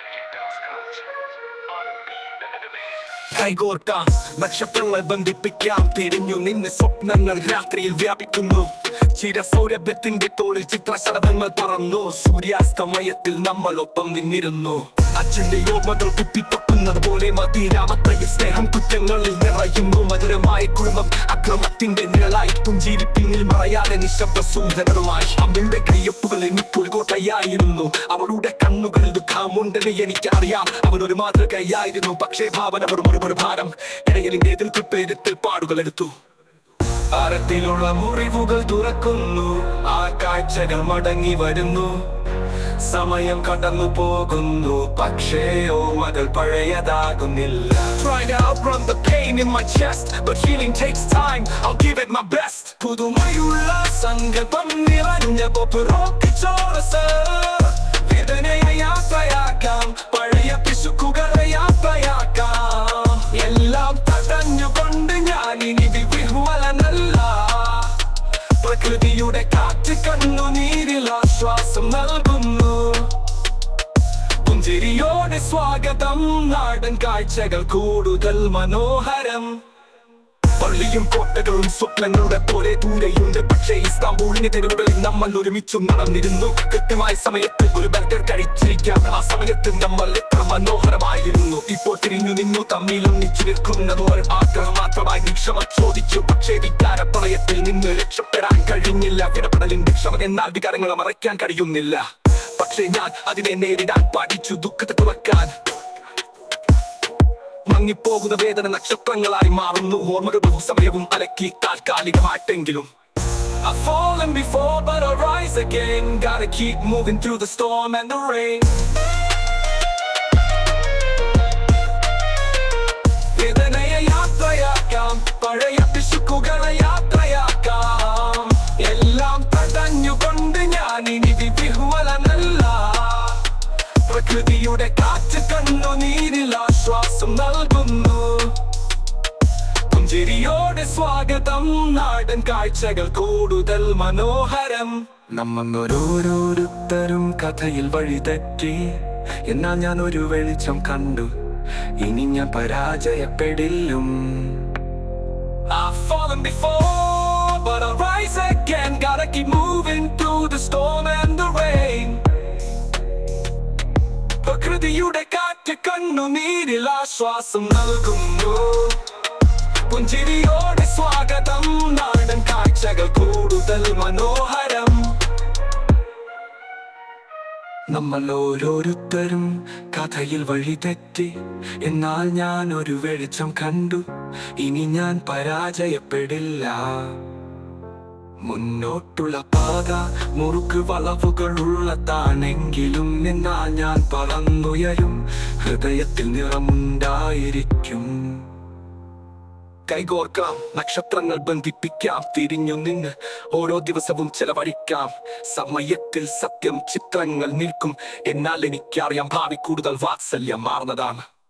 കൈകോർക്കാം നക്ഷത്രങ്ങൾ ബന്ധിപ്പിക്കാം തിരിഞ്ഞു നിന്ന് സ്വപ്നങ്ങൾ രാത്രിയിൽ വ്യാപിക്കുന്നു ചിരസൗരഭ്യത്തിന്റെ തോളിൽ ചിത്രശലഭങ്ങൾ പറന്നു സൂര്യാസ്തമയത്തിൽ നമ്മൾ ഒപ്പം നിന്നിരുന്നു അച്ഛന്റെ ഓർമ്മകൾ കുത്തിപ്പൊക്കുന്നത് പോലെ മതിരാമത്രയിൽ സ്നേഹം കുറ്റങ്ങളിൽ നിറയുന്നു മധുരമായ കുടുംബം അക്രമത്തിന്റെ നിഴലായി പുഞ്ചിരി പിന്നിൽ മറയാതെ നിശബ്ദ സുന്ദരമായി അമ്മയുടെ കയ്യൊപ്പുകൾ എനിക്കൊരു കോട്ടയായിരുന്നു അവളുടെ കണ്ണുകളിൽ ദുഃഖമുണ്ടെന്ന് എനിക്കറിയാം അവനൊരു മാതൃകയായിരുന്നു പക്ഷേ ഭാവന വെറും ഒരു ഒരു ഭാരം ഇടയലിന്റെ എതിർപ്പെരുത്തിൽ പാടുകൾ എടുത്തു ഭാരത്തിലുള്ള മുറിവുകൾ തുറക്കുന്നു ആ കാഴ്ചകൾ മടങ്ങി വരുന്നു സമയം കടന്നു പോകുന്നു പക്ഷേ ഓർമ്മകൾ പഴയതാകുന്നില്ല Trying to outrun the pain in my chest But healing takes time, I'll give it my best പുതുമയുള്ള സങ്കല്പം നിറഞ്ഞ പൊപ്പുറോക്ക് ചോറസ് വേദനയെ യാത്രയാക്കാം പഴയ പിശുക്കുകളെ യാത്രയാക്കാം എല്ലാം തടഞ്ഞുകൊണ്ട് ഞാൻ ഇനി വിഹുവലനല്ല പ്രകൃതിയുടെ കാറ്റ് കണ്ണുനീരിൽ ആശ്വാസം നൽകുന്നു പുഞ്ചിരിയോടെ സ്വാഗതം നാടൻ കാഴ്ചകൾ കൂടുതൽ മനോഹരം പള്ളിയും കോട്ടകളും സ്വപ്നങ്ങളുടെ പോലെ ദൂരെയുണ്ട് പക്ഷേ ഇസ്താംബൂളിന്റെ തെരുവുകളിൽ നമ്മൾ ഒരുമിച്ചും നടന്നിരുന്നു കൃത്യമായ സമയത്ത് ഒരു ബർഗർ കഴിച്ചിരിക്കാം ആ സമയത്ത് നമ്മൾ എത്ര മനോഹരമായിരുന്നു ഇപ്പോൾ തിരിഞ്ഞു നിന്നു തമ്മിൽ ഒന്നിച്ചു നിൽക്കുന്നത് ഒരു ആഗ്രഹം മാത്രമായി നീ ക്ഷമ ചോദിച്ചു പക്ഷേ വികാര പ്രളയത്തിൽ നിന്ന് രക്ഷപ്പെടാൻ കഴിഞ്ഞില്ല വിടപെടലിന്റെ ക്ഷമ എന്നാൽ വികാരങ്ങളെ മറയ്ക്കാൻ കഴിയുന്നില്ല പക്ഷേ ഞാൻ അതിനെ നേരിടാൻ പഠിച്ചു ദുഃഖത്തെ തുറക്കാൻ മങ്ങിപ്പോകുന്ന വേദന നക്ഷത്രങ്ങളായി മാറുന്നു ഓർമ്മകളും സമയവും അലക്കി താൽക്കാലികമായിട്ടെങ്കിലും I've fallen before but I rise again Gotta keep moving through the storm and the rain വേദനയെ യാത്രയാക്കാം പഴയ പിശുക്കുകളെ യാത്രയാക്കാം എല്ലാം തടഞ്ഞുകൊണ്ട് ഞാൻ ഇനി വിഹുവലനല്ല പ്രകൃതിയുടെ കാറ്റ് കണ്ണുനീരിൽ ആശ്വാസം നൽകുന്നു പുഞ്ചിരിയോടെ സ്വാഗതം നാടൻ കാഴ്ചകൾ കൂടുതൽ മനോഹരം നമ്മൾ ഓരോരോരുത്തരും കഥയിൽ വഴിതെറ്റി എന്നാൽ ഞാൻ ഒരു വെളിച്ചം കണ്ടു ഇനി ഞാൻ പരാജയപ്പെടില്ലും I've fallen before, but I'll rise again. Gotta keep moving through the storm and the rain. പ്രകൃതിയുടെ കാറ്റ് കണ്ണുനീരിൽ ആശ്വാസം നൽകുന്നു പുഞ്ചിരിയോടെ സ്വാഗതം നാടൻ കാഴ്ചകൾ കൂടുതൽ മനോഹരം നമ്മൾ ഓരോരുത്തരും കഥയിൽ വഴിതെറ്റി എന്നാൽ ഞാൻ ഒരു വെളിച്ചം കണ്ടു ഇനി ഞാൻ പരാജയപ്പെടില്ല മുന്നോട്ടുള്ള പാത മുറുക്ക് വളവുകളുള്ളതാണെങ്കിലും എന്നാൽ ഞാൻ പറന്നുയരും ഹൃദയത്തിൽ നിറമുണ്ടായിരിക്കും കൈകോർക്കാം നക്ഷത്രങ്ങൾ ബന്ധിപ്പിക്കാം തിരിഞ്ഞു നിന്ന് ഓരോ ദിവസവും ചെലവഴിക്കാം സമയത്തിൽ സത്യം ചിത്രങ്ങൾ നിൽക്കും എന്നാൽ എനിക്കറിയാം ഭാവി കൂടുതൽ വാത്സല്യം മാറുന്നതാണ്